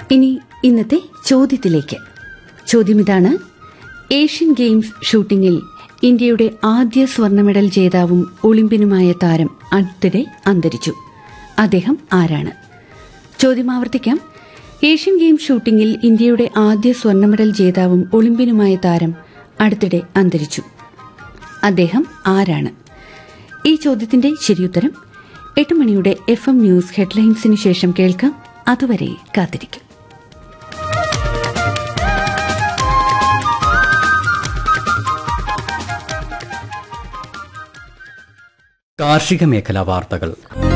ഇനി ഇന്നത്തെ ചോദ്യത്തിലേക്ക് ചോദ്യം ഇതാണ് ഏഷ്യൻ ഗെയിംസ് ഷൂട്ടിംഗിൽ ഇന്ത്യയുടെ ആദ്യ സ്വർണ്ണ മെഡൽ ജേതാവും ഒളിമ്പ്യനുമായ താരം അടുത്തിടെ അന്തരിച്ചു അദ്ദേഹം ആരാണ് ചോദ്യം ആവർത്തിക്കാം ഏഷ്യൻ ഗെയിംസ് ഷൂട്ടിംഗിൽ ഇന്ത്യയുടെ ആദ്യ സ്വർണ്ണ മെഡൽ ജേതാവും ഒളിമ്പ്യനുമായ താരം അടുത്തിടെ അന്തരിച്ചു അദ്ദേഹം ആരാണ് ഈ ചോദ്യത്തിന്റെ ശരിയുത്തരം എട്ട് മണിയുടെ എഫ് എം ന്യൂസ് ഹെഡ്ലൈൻസിന് ശേഷം കേൾക്കാം അതുവരെ കാത്തിരിക്കും കാർഷിക മേഖലാ വാർത്തകൾ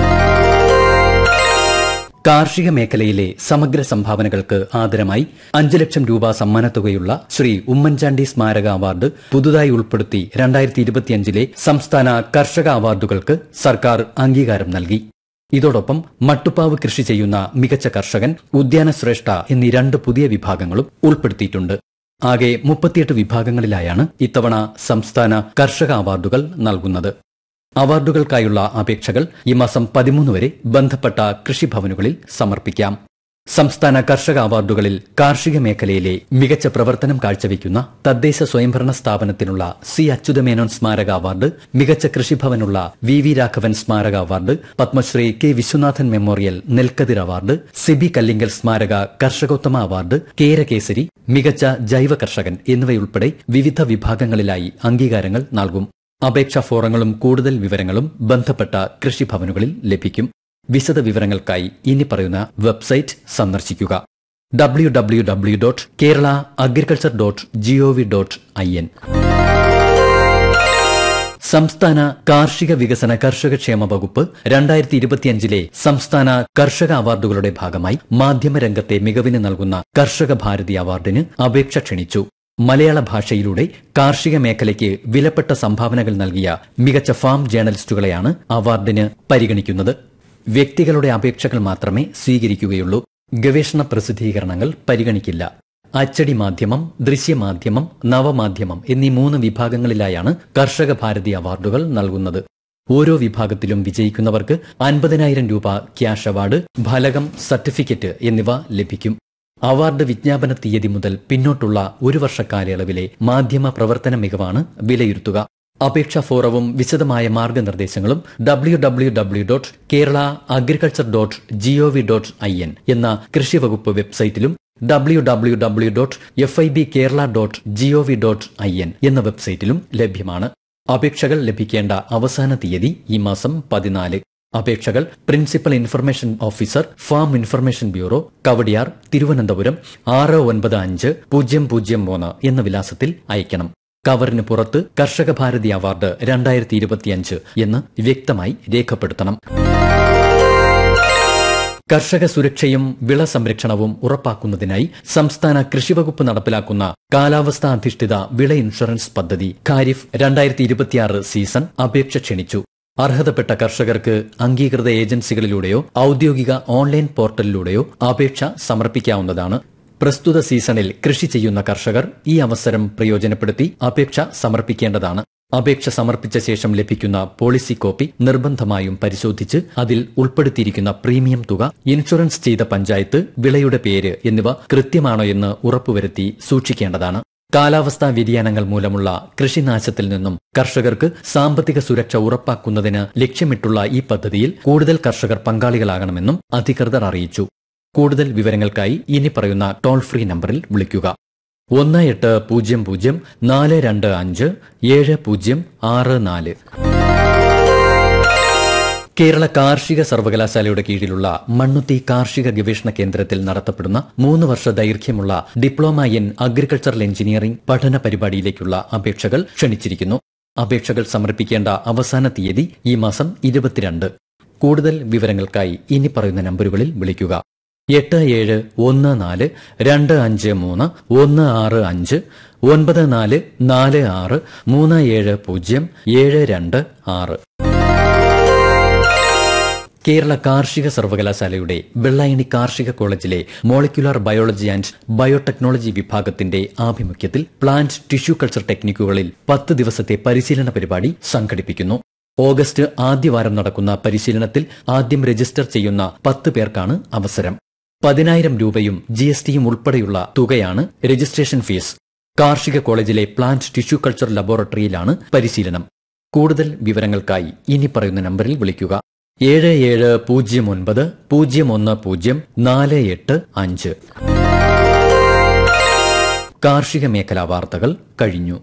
കാർഷിക മേഖലയിലെ സമഗ്ര സംഭാവനകൾക്ക് ആദരമായി അഞ്ച് ലക്ഷം രൂപ സമ്മാനത്തുകയുള്ള ശ്രീ ഉമ്മൻചാണ്ടി സ്മാരക അവാർഡ് പുതുതായി ഉൾപ്പെടുത്തി രണ്ടായിരത്തി ഇരുപത്തിയഞ്ചിലെ സംസ്ഥാന കർഷക അവാർഡുകൾക്ക് സർക്കാർ അംഗീകാരം നൽകി ഇതോടൊപ്പം മട്ടുപ്പാവ് കൃഷി ചെയ്യുന്ന മികച്ച കർഷകൻ ഉദ്യാന ശ്രേഷ്ഠ എന്നീ രണ്ട് പുതിയ വിഭാഗങ്ങളും ഉൾപ്പെടുത്തിയിട്ടുണ്ട് ആകെ മുപ്പത്തിയെട്ട് വിഭാഗങ്ങളിലായാണ് ഇത്തവണ സംസ്ഥാന കർഷക അവാർഡുകൾ നൽകുന്നത് അവാർഡുകൾക്കായുള്ള അപേക്ഷകൾ ഈ മാസം പതിമൂന്ന് വരെ ബന്ധപ്പെട്ട കൃഷിഭവനുകളിൽ സമർപ്പിക്കാം സംസ്ഥാന കർഷക അവാർഡുകളിൽ കാർഷിക മേഖലയിലെ മികച്ച പ്രവർത്തനം കാഴ്ചവെക്കുന്ന തദ്ദേശ സ്വയംഭരണ സ്ഥാപനത്തിനുള്ള സി അച്യുതമേനോൻ സ്മാരക അവാർഡ് മികച്ച കൃഷിഭവനുള്ള വി വി രാഘവൻ സ്മാരക award Padmashri K Viswanathan memorial നെൽക്കതിർ അവാർഡ് സിബി കല്ലിങ്കൽ സ്മാരക കർഷകോത്തമ അവാർഡ് കേരകേസരി മികച്ച ജൈവ കർഷകൻ എന്നിവയുൾപ്പെടെ വിവിധ വിഭാഗങ്ങളിലായി അംഗീകാരങ്ങൾ നൽകും അപേക്ഷാ ഫോറങ്ങളും കൂടുതൽ വിവരങ്ങളും ബന്ധപ്പെട്ട കൃഷിഭവനുകളിൽ ലഭിക്കും വിശദ വിവരങ്ങൾക്കായി ഇനി പറയുന്ന വെബ്സൈറ്റ് സന്ദർശിക്കുക W W W dot Kerala agriculture dot G O V dot I N സംസ്ഥാന കാർഷിക വികസന കർഷകക്ഷേമ വകുപ്പ് രണ്ടായിരത്തി ഇരുപത്തിയഞ്ചിലെ സംസ്ഥാന കർഷക അവാർഡുകളുടെ ഭാഗമായി മാധ്യമരംഗത്തെ മികവിന് നൽകുന്ന കർഷക ഭാരതി അവാർഡിന് അപേക്ഷ ക്ഷണിച്ചു മലയാള ഭാഷയിലൂടെ കാർഷിക മേഖലയ്ക്ക് വിലപ്പെട്ട സംഭാവനകൾ നൽകിയ മികച്ച ഫാം ജേർണലിസ്റ്റുകളെയാണ് അവാർഡിന് പരിഗണിക്കുന്നത് വ്യക്തികളുടെ അപേക്ഷകൾ മാത്രമേ സ്വീകരിക്കുകയുള്ളൂ ഗവേഷണ പ്രസിദ്ധീകരണങ്ങൾ പരിഗണിക്കില്ല അച്ചടി മാധ്യമം ദൃശ്യമാധ്യമം നവമാധ്യമം എന്നീ മൂന്ന് വിഭാഗങ്ങളിലായാണ് കർഷക ഭാരതി അവാർഡുകൾ നൽകുന്നത് ഓരോ വിഭാഗത്തിലും വിജയിക്കുന്നവർക്ക് അൻപതിനായിരം രൂപ ക്യാഷ് അവാർഡ് ഫലകം സർട്ടിഫിക്കറ്റ് എന്നിവ ലഭിക്കും അവാർഡ് വിജ്ഞാപന തീയതി മുതൽ പിന്നോട്ടുള്ള ഒരു വർഷ കാലയളവിലെ മാധ്യമ പ്രവർത്തന മികവാണ് വിലയിരുത്തുക അപേക്ഷാ ഫോറവും വിശദമായ മാർഗനിർദ്ദേശങ്ങളും W W W dot Kerala agriculture dot G O V dot I N എന്ന കൃഷി വകുപ്പ് വെബ്സൈറ്റിലും W W W dot F I B Kerala dot G O V dot I N എന്ന വെബ്സൈറ്റിലും ലഭ്യമാണ് അപേക്ഷകൾ ലഭിക്കേണ്ട അവസാന തീയതി ഈ മാസം പതിനാല് അപേക്ഷകൾ principal information officer farm information bureau Kawdiar Thiruvananthapuram ആറ് ഒൻപത് അഞ്ച് പൂജ്യം പൂജ്യം മൂന്ന് എന്ന വിലാസത്തിൽ അയക്കണം കവറിന് പുറത്ത് കർഷക ഭാരതി അവാർഡ് രണ്ടായിരത്തി ഇരുപത്തിയഞ്ച് എന്ന് വ്യക്തമായി രേഖപ്പെടുത്തണം കർഷക സുരക്ഷയും വിള സംരക്ഷണവും ഉറപ്പാക്കുന്നതിനായി സംസ്ഥാന കൃഷിവകുപ്പ് നടപ്പിലാക്കുന്ന കാലാവസ്ഥാ അധിഷ്ഠിത വിള ഇൻഷുറൻസ് പദ്ധതി ഖാരിഫ് രണ്ടായിരത്തി ഇരുപത്തിയാറ് സീസൺ അപേക്ഷ ക്ഷണിച്ചു അർഹതപ്പെട്ട കർഷകർക്ക് അംഗീകൃത ഏജൻസികളിലൂടെയോ ഔദ്യോഗിക ഓൺലൈൻ പോർട്ടലിലൂടെയോ അപേക്ഷ സമർപ്പിക്കാവുന്നതാണ് പ്രസ്തുത സീസണിൽ കൃഷി ചെയ്യുന്ന കർഷകർ ഈ അവസരം പ്രയോജനപ്പെടുത്തി അപേക്ഷ സമർപ്പിക്കേണ്ടതാണ് അപേക്ഷ സമർപ്പിച്ച ശേഷം ലഭിക്കുന്ന പോളിസി കോപ്പി നിർബന്ധമായും പരിശോധിച്ച് അതിൽ ഉൾപ്പെടുത്തിയിരിക്കുന്ന പ്രീമിയം തുക ഇൻഷുറൻസ് ചെയ്ത പഞ്ചായത്ത് വിളയുടെ പേര് എന്നിവ കൃത്യമാണോ എന്ന് ഉറപ്പുവരുത്തി സൂക്ഷിക്കേണ്ടതാണ് കാലാവസ്ഥാ വ്യതിയാനങ്ങൾ മൂലമുള്ള കൃഷിനാശത്തിൽ നിന്നും കർഷകർക്ക് സാമ്പത്തിക സുരക്ഷ ഉറപ്പാക്കുന്നതിന് ലക്ഷ്യമിട്ടുള്ള ഈ പദ്ധതിയിൽ കൂടുതൽ കർഷകർ പങ്കാളികളാകണമെന്നും അധികൃതർ അറിയിച്ചു കൂടുതൽ വിവരങ്ങൾക്കായി ഇനി പറയുന്ന ടോൾ ഫ്രീ നമ്പറിൽ വിളിക്കുക ഒന്ന് എട്ട് പൂജ്യം പൂജ്യം നാല് രണ്ട് അഞ്ച് ഏഴ് പൂജ്യം ആറ് നാല് കേരള കാർഷിക സർവകലാശാലയുടെ കീഴിലുള്ള മണ്ണുത്തി കാർഷിക ഗവേഷണ കേന്ദ്രത്തിൽ നടത്തപ്പെടുന്ന മൂന്ന് വർഷ ദൈർഘ്യമുള്ള ഡിപ്ലോമ ഇൻ അഗ്രികൾച്ചറൽ എഞ്ചിനീയറിംഗ് പഠന പരിപാടിയിലേക്കുള്ള അപേക്ഷകൾ ക്ഷണിച്ചിരിക്കുന്നു അപേക്ഷകൾ സമർപ്പിക്കേണ്ട അവസാന തീയതി ഈ മാസം ഇരുപത്തിരണ്ട് കൂടുതൽ വിവരങ്ങൾക്കായി ഇനി പറയുന്ന നമ്പറുകളിൽ വിളിക്കുക എട്ട് ഏഴ് ഒന്ന് നാല് രണ്ട് അഞ്ച് മൂന്ന് ഒന്ന് ആറ് അഞ്ച് ഒൻപത് നാല് നാല് ആറ് മൂന്ന് ഏഴ് പൂജ്യം ഏഴ് രണ്ട് ആറ് കേരള കാർഷിക സർവകലാശാലയുടെ വെള്ളായണി കാർഷിക കോളേജിലെ മോളിക്യുലാർ ബയോളജി ആൻഡ് ബയോടെക്നോളജി വിഭാഗത്തിന്റെ ആഭിമുഖ്യത്തിൽ പ്ലാന്റ് ടിഷ്യൂ കൾച്ചർ ടെക്നിക്കുകളിൽ പത്ത് ദിവസത്തെ പരിശീലന പരിപാടി സംഘടിപ്പിക്കുന്നു ഓഗസ്റ്റ് ആദ്യവാരം നടക്കുന്ന പരിശീലനത്തിൽ ആദ്യം രജിസ്റ്റർ ചെയ്യുന്ന പത്ത് പേർക്കാണ് അവസരം പതിനായിരം രൂപയും ജി എസ് ടിയും ഉൾപ്പെടെയുള്ള തുകയാണ് രജിസ്ട്രേഷൻ ഫീസ് കാർഷിക കോളേജിലെ പ്ലാന്റ് ടിഷ്യൂ കൾച്ചർ ലബോറട്ടറിയിലാണ് പരിശീലനം കൂടുതൽ വിവരങ്ങൾക്കായി ഇനി പറയുന്ന നമ്പറിൽ വിളിക്കുക ഏഴ് ഏഴ് പൂജ്യം ഒൻപത് പൂജ്യം ഒന്ന് പൂജ്യം നാല് എട്ട് അഞ്ച് കാർഷിക മേഖലാ വാർത്തകൾ കഴിഞ്ഞു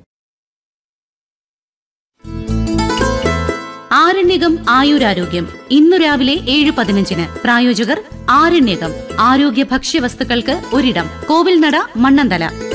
ആരണ്യകം ആയുരാരോഗ്യം ഇന്നു രാവിലെ ഏഴ് പതിനഞ്ചിന് പ്രായോജകർ ആരണ്യകം ആരോഗ്യ ഭക്ഷ്യവസ്തുക്കൾക്ക് ഒരിടം കോവിൽനട മണ്ണന്തല